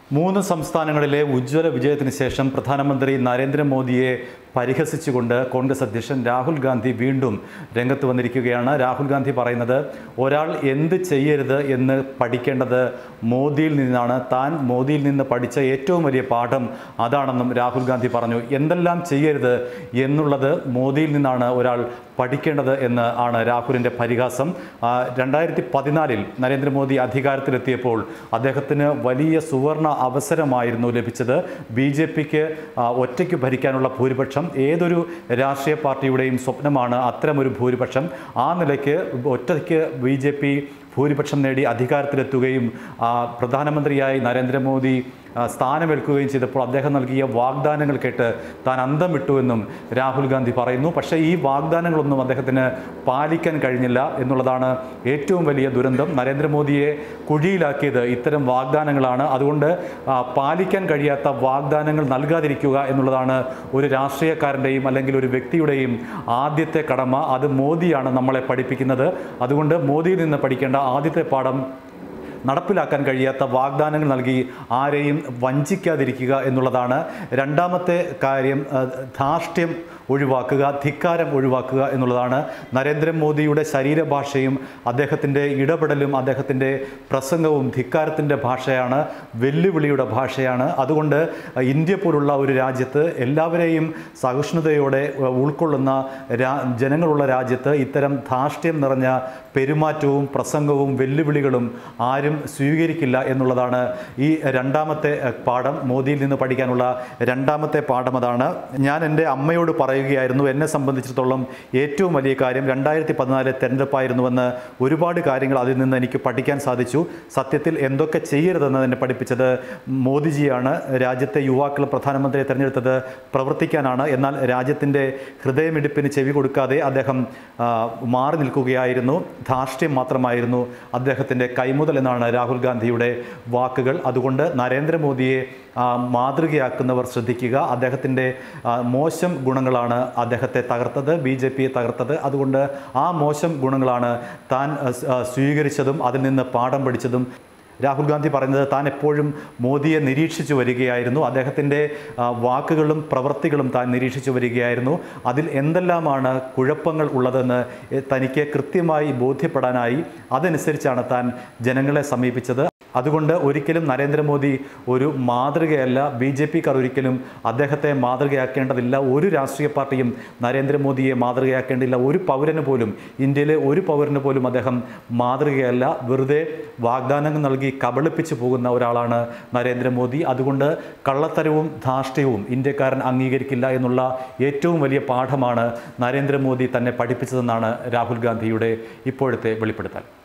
മൂന്ന് സംസ്ഥാനങ്ങളിലെ ഉജ്ജ്വല വിജയത്തിന് ശേഷം പ്രധാനമന്ത്രി നരേന്ദ്രമോദിയെ പരിഹസിച്ചുകൊണ്ട് കോൺഗ്രസ് അധ്യക്ഷൻ രാഹുൽ ഗാന്ധി വീണ്ടും രംഗത്ത് വന്നിരിക്കുകയാണ് രാഹുൽ ഗാന്ധി പറയുന്നത് ഒരാൾ എന്ത് ചെയ്യരുത് എന്ന് പഠിക്കേണ്ടത് മോദിയിൽ നിന്നാണ് താൻ മോദിയിൽ നിന്ന് പഠിച്ച ഏറ്റവും വലിയ പാഠം അതാണെന്നും രാഹുൽ ഗാന്ധി പറഞ്ഞു എന്തെല്ലാം ചെയ്യരുത് എന്നുള്ളത് മോദിയിൽ നിന്നാണ് ഒരാൾ പഠിക്കേണ്ടത് എന്ന് ആണ് രാഹുലിൻ്റെ പരിഹാസം ആ, രണ്ടായിരത്തി പതിനാലിൽ നരേന്ദ്രമോദി അധികാരത്തിലെത്തിയപ്പോൾ അദ്ദേഹത്തിന് വലിയ സുവർണ അവസരമായിരുന്നു ലഭിച്ചത് ബി ജെ പിക്ക് ഒറ്റയ്ക്ക് ഭരിക്കാനുള്ള ഭൂരിപക്ഷം ഏതൊരു രാഷ്ട്രീയ പാർട്ടിയുടെയും സ്വപ്നമാണ് അത്തരമൊരു ഭൂരിപക്ഷം ആ നിലയ്ക്ക് ഒറ്റയ്ക്ക് ബി ജെ പി ഭൂരിപക്ഷം നേടി അധികാരത്തിലെത്തുകയും ആ, പ്രധാനമന്ത്രിയായി നരേന്ദ്രമോദി ആ, സ്ഥാനമേൽക്കുകയും ചെയ്തപ്പോൾ അദ്ദേഹം നൽകിയ വാഗ്ദാനങ്ങൾ കേട്ട് താൻ അന്തം വിട്ടുവെന്നും രാഹുൽ ഗാന്ധി പറയുന്നു പക്ഷേ ഈ വാഗ്ദാനങ്ങളൊന്നും അദ്ദേഹത്തിന് പാലിക്കാൻ കഴിഞ്ഞില്ല എന്നുള്ളതാണ് ഏറ്റവും വലിയ ദുരന്തം നരേന്ദ്രമോദിയെ കുഴിയിലാക്കിയത് ഇത്തരം വാഗ്ദാനങ്ങളാണ് അതുകൊണ്ട് ആ, പാലിക്കാൻ കഴിയാത്ത വാഗ്ദാനങ്ങൾ നൽകാതിരിക്കുക എന്നുള്ളതാണ് ഒരു രാഷ്ട്രീയക്കാരൻ്റെയും അല്ലെങ്കിൽ ഒരു വ്യക്തിയുടെയും ആദ്യത്തെ കടമ അത് മോദിയാണ് നമ്മളെ പഠിപ്പിക്കുന്നത് അതുകൊണ്ട് മോദിയിൽ നിന്ന് പഠിക്കേണ്ട ആദ്യത്തെ പാഠം നടപ്പിലാക്കാൻ കഴിയാത്ത വാഗ്ദാനങ്ങൾ നൽകി ആരെയും വഞ്ചിക്കാതിരിക്കുക എന്നുള്ളതാണ് രണ്ടാമത്തെ കാര്യം ആ, ധാർഷ്ട്യം ഒഴിവാക്കുക ധിക്കാരം ഒഴിവാക്കുക എന്നുള്ളതാണ് നരേന്ദ്രമോദിയുടെ ശരീരഭാഷയും അദ്ദേഹത്തിൻ്റെ ഇടപെടലും അദ്ദേഹത്തിൻ്റെ പ്രസംഗവും ധിക്കാരത്തിൻ്റെ ഭാഷയാണ് വെല്ലുവിളിയുടെ ഭാഷയാണ് അതുകൊണ്ട് ഇന്ത്യ പോലുള്ള ഒരു രാജ്യത്ത് എല്ലാവരെയും സഹിഷ്ണുതയോടെ ഉ- ഉൾക്കൊള്ളുന്ന രാ ജനങ്ങളുള്ള രാജ്യത്ത് ഇത്തരം ധാർഷ്ട്യം നിറഞ്ഞ പെരുമാറ്റവും പ്രസംഗവും വെല്ലുവിളികളും ആരും സ്വീകരിക്കില്ല എന്നുള്ളതാണ് ഈ രണ്ടാമത്തെ എഹ്, പാഠം മോദിയിൽ നിന്ന് പഠിക്കാനുള്ള രണ്ടാമത്തെ പാഠം അതാണ് ഞാൻ എൻ്റെ അമ്മയോട് പറയുകയായിരുന്നു എന്നെ സംബന്ധിച്ചിടത്തോളം ഏറ്റവും വലിയ കാര്യം രണ്ടായിരത്തി പതിനാല് തെരഞ്ഞെടുപ്പായിരുന്നുവെന്ന് ഒരുപാട് കാര്യങ്ങൾ അതിൽ നിന്ന് എനിക്ക് പഠിക്കാൻ സാധിച്ചു സത്യത്തിൽ എന്തൊക്കെ ചെയ്യരുതെന്ന് എന്നെ പഠിപ്പിച്ചത് മോദിജിയാണ് രാജ്യത്തെ യുവാക്കൾ പ്രധാനമന്ത്രിയെ തിരഞ്ഞെടുത്തത് പ്രവർത്തിക്കാനാണ് എന്നാൽ രാജ്യത്തിൻ്റെ ഹൃദയമിടിപ്പിന് ചെവി കൊടുക്കാതെ അദ്ദേഹം ആ, മാറി നിൽക്കുകയായിരുന്നു ധാർഷ്ട്യം മാത്രമായിരുന്നു അദ്ദേഹത്തിൻ്റെ കൈമുതൽ എന്നാണ് രാഹുൽ ഗാന്ധിയുടെ വാക്കുകൾ അതുകൊണ്ട് നരേന്ദ്രമോദിയെ ആ, മാതൃകയാക്കുന്നവർ ശ്രദ്ധിക്കുക അദ്ദേഹത്തിൻ്റെ ആ, മോശം ഗുണങ്ങളാണ് അദ്ദേഹത്തെ തകർത്തത് ബി ജെ പിയെ തകർത്തത് അതുകൊണ്ട് ആ മോശം ഗുണങ്ങളാണ് താൻ ആ, സ്- ആ, സ്വീകരിച്ചതും അതിൽ നിന്ന് പാഠം പഠിച്ചതും രാഹുൽ ഗാന്ധി പറയുന്നത് താൻ എപ്പോഴും മോദിയെ നിരീക്ഷിച്ചു വരികയായിരുന്നു അദ്ദേഹത്തിൻ്റെ ആ, വാക്കുകളും പ്രവൃത്തികളും താൻ നിരീക്ഷിച്ചു വരികയായിരുന്നു അതിൽ എന്തെല്ലാമാണ് കുഴപ്പങ്ങൾ ഉള്ളതെന്ന് എ, തനിക്ക് കൃത്യമായി ബോധ്യപ്പെടാനായി അതനുസരിച്ചാണ് താൻ ജനങ്ങളെ സമീപിച്ചത് അതുകൊണ്ട് ഒരിക്കലും നരേന്ദ്രമോദി ഒരു മാതൃകയല്ല ബി ജെ പിക്കാർ ഒരിക്കലും അദ്ദേഹത്തെ മാതൃകയാക്കേണ്ടതില്ല ഒരു രാഷ്ട്രീയ പാർട്ടിയും നരേന്ദ്രമോദിയെ മാതൃകയാക്കേണ്ടില്ല ഒരു പൗരന് പോലും ഇന്ത്യയിലെ ഒരു പൗരന് പോലും അദ്ദേഹം മാതൃകയല്ല വെറുതെ വാഗ്ദാനങ്ങൾ നൽകി കബളിപ്പിച്ചു പോകുന്ന ഒരാളാണ് നരേന്ദ്രമോദി അതുകൊണ്ട് കള്ളത്തരവും ധാർഷ്ട്യവും ഇന്ത്യക്കാരൻ അംഗീകരിക്കില്ല എന്നുള്ള ഏറ്റവും വലിയ പാഠമാണ് നരേന്ദ്രമോദി തന്നെ പഠിപ്പിച്ചതെന്നാണ് രാഹുൽ ഗാന്ധിയുടെ ഇപ്പോഴത്തെ വെളിപ്പെടുത്തൽ